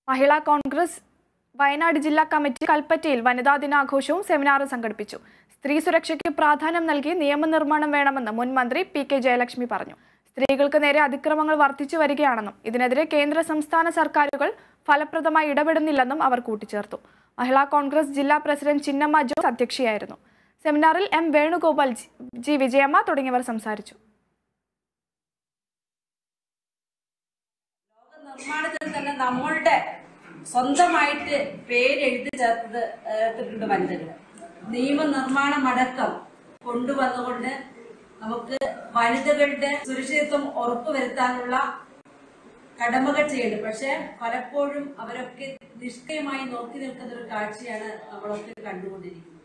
മഹിളാ കോൺഗ്രസ് വയനാട് ജില്ലാ കമ്മിറ്റി കൽപ്പറ്റയിൽ വനിതാ ദിനാഘോഷവും സെമിനാറും സംഘടിപ്പിച്ചു സ്ത്രീ സുരക്ഷയ്ക്ക് പ്രാധാന്യം നൽകി നിയമനിർമ്മാണം വേണമെന്ന് മുൻ മന്ത്രി പി കെ ജയലക്ഷ്മി പറഞ്ഞു സ്ത്രീകൾക്ക് നേരെ അതിക്രമങ്ങൾ വർദ്ധിച്ചു വരികയാണെന്നും ഇതിനെതിരെ കേന്ദ്ര സംസ്ഥാന സർക്കാരുകൾ ഫലപ്രദമായി ഇടപെടുന്നില്ലെന്നും അവർ കൂട്ടിച്ചേർത്തു മഹിളാ കോൺഗ്രസ് ജില്ലാ പ്രസിഡന്റ് ചിന്നമ്മ ജോസ് അധ്യക്ഷയായിരുന്നു സെമിനാറിൽ M Venugopal G- G Vijayamma തുടങ്ങിയവർ സംസാരിച്ചു നിർമ്മാണത്തിൽ തന്നെ നമ്മളുടെ സ്വന്തമായിട്ട് പേര് എഴുതി ചേർത്തത് ചേർത്തിട്ടുണ്ട് വനിതകൾ നിയമനിർമ്മാണം അടക്കം കൊണ്ടുവന്നുകൊണ്ട് നമുക്ക് വനിതകളുടെ സുരക്ഷിതത്വം ഉറപ്പുവരുത്താനുള്ള കടമകൾ ചെയ്യുന്നുണ്ട് പക്ഷെ പലപ്പോഴും അവരൊക്കെ നിഷ്ക്രിയമായി നോക്കി നിൽക്കുന്ന ഒരു കാഴ്ചയാണ് നമ്മളൊക്കെ കണ്ടുകൊണ്ടിരിക്കുന്നത്